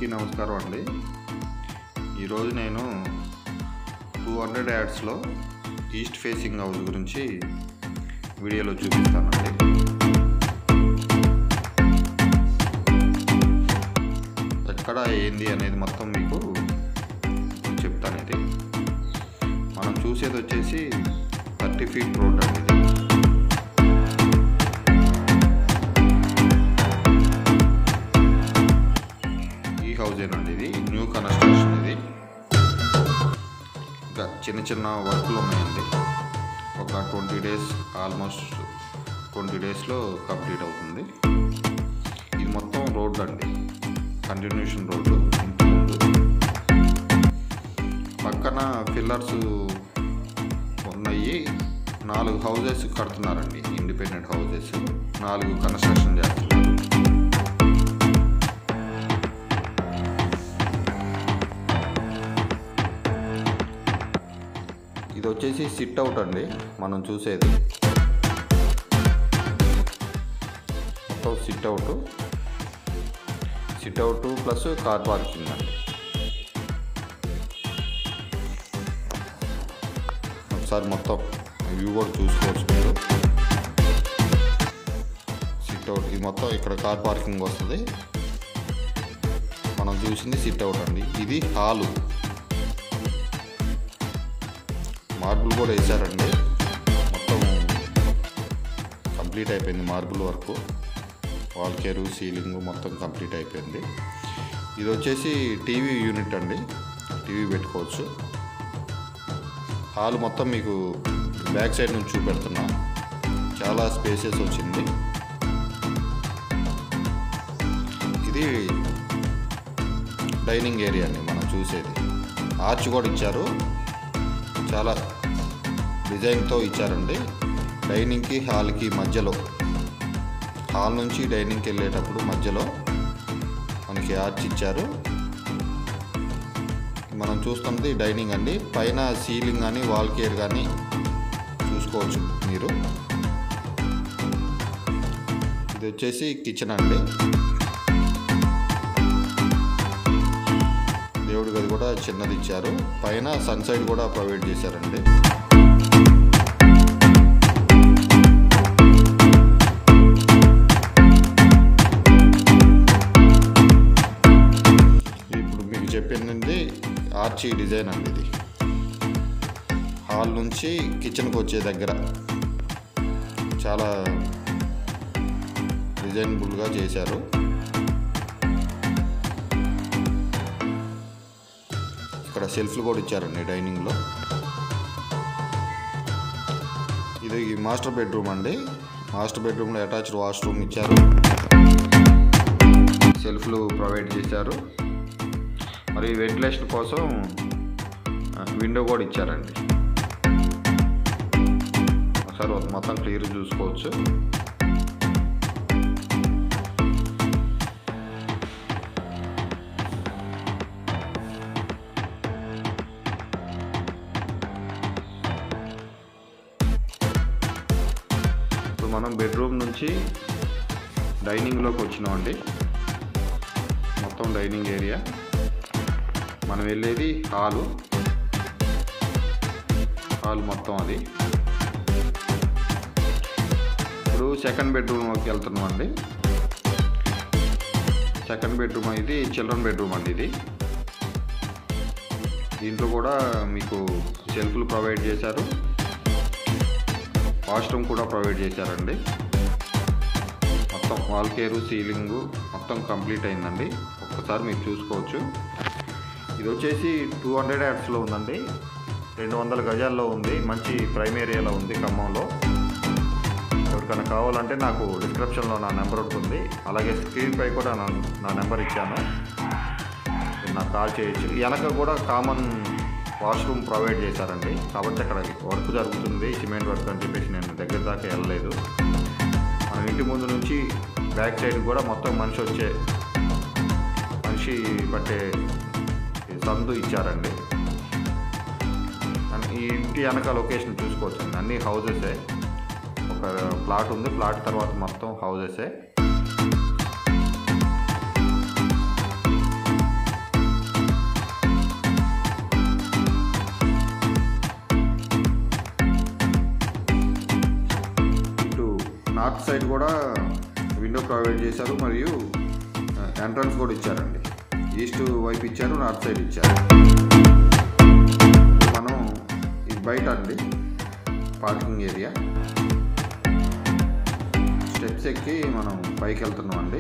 నమస్కారం అండి ఈరోజు నేను టూ హండ్రెడ్ యాడ్స్లో ఈస్ట్ ఫేసింగ్ హౌస్ గురించి వీడియోలో చూపిస్తానండి ఎక్కడ ఏంది అనేది మొత్తం మీకు చెప్తాను ఇది మనం చూసేది వచ్చేసి థర్టీ ఫీట్ రోడ్ అండి ఇది ఈ హౌస్ ఏనండి ఇది న్యూ కన్స్ట్రక్షన్ ఇది ఇంకా చిన్న చిన్న వర్క్లు ఉన్నాయండి ఒక ట్వంటీ డేస్ ఆల్మోస్ట్ ట్వంటీ డేస్లో కంప్లీట్ అవుతుంది ఇది మొత్తం రోడ్లు అండి కంటిన్యూషన్ రోడ్లు ఇంటి ముందు పక్కన పిల్లర్స్ ఉన్నాయి నాలుగు హౌజెస్ కడుతున్నారండి ఇండిపెండెంట్ హౌజెస్ నాలుగు కన్స్ట్రక్షన్ చేస్తున్నారు ఇది వచ్చేసి సిట్ అవుట్ అండి మనం చూసేది మొత్తం sit out sit out plus car parking అండి ఒకసారి మొత్తం వ్యూ కూడా చూసుకోవచ్చు మీరు సిట్ అవుట్ ఇది మొత్తం ఇక్కడ కార్ పార్కింగ్ వస్తుంది మనం చూసింది సిట్ అవుట్ అండి ఇది హాలు మార్బుల్ కూడా వేసారండి మొత్తం కంప్లీట్ అయిపోయింది marble work wall care ceiling మొత్తం కంప్లీట్ అయిపోయింది ఇది వచ్చేసి టీవీ యూనిట్ అండి టీవీ పెట్టుకోవచ్చు హాల్ మొత్తం మీకు బ్యాక్ సైడ్ నుంచి చూపెడుతున్నా చాలా స్పేసెస్ వచ్చింది ఇది డైనింగ్ ఏరియా అండి మనం చూసేది ఆర్చ్ కూడా ఇచ్చారు చాలా డిజైన్తో ఇచ్చారండి డైనింగ్కి హాల్కి మధ్యలో హాల్ నుంచి డైనింగ్కి వెళ్ళేటప్పుడు మధ్యలో మనకి ఆర్చ్ ఇచ్చారు మనం చూస్తుంది డైనింగ్ అండి పైన సీలింగ్ కానీ వాల్ కేర్ కానీ చూసుకోవచ్చు మీరు ఇది వచ్చేసి కిచెన్ అండి దేవుడి గది కూడా చిన్నది ఇచ్చారు పైన సన్సైడ్ కూడా ప్రొవైడ్ చేశారండి ఇప్పుడు మీకు చెప్పింది ఆర్చీ డిజైన్ అండి ఇది హాల్ నుంచి కిచెన్కి వచ్చే దగ్గర చాలా డిజైనబుల్గా చేశారు ఇక్కడ సెల్ఫ్లు కూడా ఇచ్చారండి డైనింగ్లో ఇది ఈ మాస్టర్ బెడ్రూమ్ అండి మాస్టర్ బెడ్రూమ్లో అటాచ్డ్ వాష్రూమ్ ఇచ్చారు సెల్ఫ్లు ప్రొవైడ్ చేశారు మరి వెంటిలేషన్ కోసం విండో కూడా ఇచ్చారండి ఒకసారి మొత్తం క్లియర్ చూసుకోవచ్చు ఇప్పుడు మనం బెడ్రూమ్ నుంచి డైనింగ్లోకి వచ్చినామండి మొత్తం డైనింగ్ ఏరియా మనం వెళ్ళేది హాలు హాల్ మొత్తం అది ఇప్పుడు సెకండ్ బెడ్రూమ్లోకి వెళ్తున్నాం అండి సెకండ్ బెడ్రూమ్ ఇది చిల్డ్రన్ బెడ్రూమ్ అండి ఇది దీంట్లో కూడా మీకు సెల్ఫ్లు ప్రొవైడ్ చేశారు వాష్రూమ్ కూడా ప్రొవైడ్ చేశారండి మొత్తం వాల్ కేరు సీలింగు మొత్తం కంప్లీట్ అయిందండి ఒక్కసారి మీరు చూసుకోవచ్చు ఇది వచ్చేసి టూ హండ్రెడ్ యాడ్స్లో ఉందండి రెండు వందల గజాల్లో ఉంది మంచి ప్రైమ్ ఏరియాలో ఉంది ఖమ్మంలో ఎవరికైనా కావాలంటే నాకు డిస్క్రిప్షన్లో నా నెంబర్ ఉంటుంది అలాగే స్క్రీన్ పై కూడా నా నా నెంబర్ ఇచ్చాను మీరు నాకు కాల్ చేయొచ్చు వెనక కూడా కామన్ వాష్రూమ్ ప్రొవైడ్ చేశారండి కాబట్టి అక్కడ వర్క్ జరుగుతుంది సిమెంట్ వర్క్ అని చెప్పేసి నేను దగ్గర దాకా వెళ్ళలేదు మన ఇంటి ముందు నుంచి బ్యాక్ సైడ్ కూడా మొత్తం మనిషి వచ్చే మనిషి పట్టే సందు ఇచ్చారండి అండ్ ఈ ఇంటి వెనక లొకేషన్ చూసుకోవచ్చు అన్ని హౌజెసే ఒక ప్లాట్ ఉంది ప్లాట్ తర్వాత మొత్తం హౌజెసే నార్త్ సైడ్ కూడా విండో ప్రొవైడ్ చేశారు మరియు ఎంట్రన్స్ కూడా ఇచ్చారండి ఈస్ట్ వైపు ఇచ్చారు నార్త్ సైడ్ ఇచ్చారు మనం ఇది బయట అండి పార్కింగ్ ఏరియా స్టెప్స్ ఎక్కి మనం పైకి వెళ్తున్నాం అండి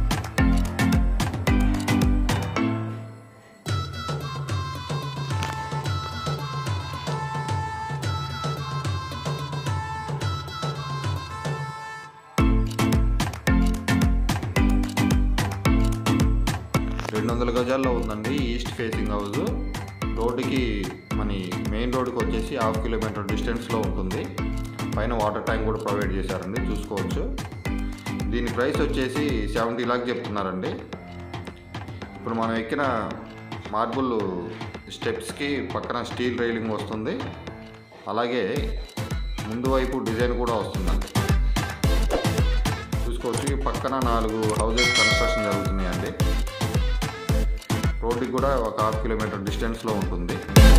రెండు వందల గజాల్లో ఉందండి ఈస్ట్ ఫేసింగ్ హౌస్ రోడ్డుకి మన మెయిన్ రోడ్డుకి వచ్చేసి హాఫ్ కిలోమీటర్ డిస్టెన్స్లో ఉంటుంది పైన వాటర్ ట్యాంక్ కూడా ప్రొవైడ్ చేశారండి చూసుకోవచ్చు దీని ప్రైస్ వచ్చేసి సెవెంటీ లాక్ చెప్తున్నారండి ఇప్పుడు మనం ఎక్కిన మార్బుల్ స్టెప్స్కి పక్కన స్టీల్ రైలింగ్ వస్తుంది అలాగే ముందు వైపు డిజైన్ కూడా వస్తుందండి చూసుకోవచ్చు ఈ పక్కన నాలుగు హౌజెస్ కన్స్ట్రక్షన్ జరుగుతున్నాయండి రోడ్డుకి కూడా ఒక హాఫ్ కిలోమీటర్ డిస్టెన్స్లో ఉంటుంది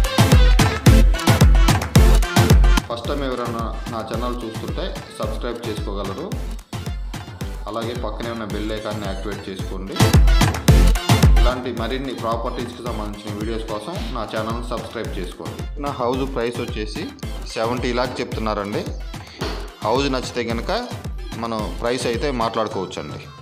ఫస్ట్ టైం ఎవరైనా నా ఛానల్ చూస్తుంటే సబ్స్క్రైబ్ చేసుకోగలరు అలాగే పక్కనే ఉన్న బెల్ ఐకాన్ని యాక్టివేట్ చేసుకోండి ఇలాంటి మరిన్ని ప్రాపర్టీస్కి సంబంధించిన వీడియోస్ కోసం నా ఛానల్ సబ్స్క్రైబ్ చేసుకోండి నా హౌస్ ప్రైస్ వచ్చేసి సెవెంటీ లాక్ చెప్తున్నారండి హౌస్ నచ్చితే కనుక మనం ప్రైస్ అయితే మాట్లాడుకోవచ్చండి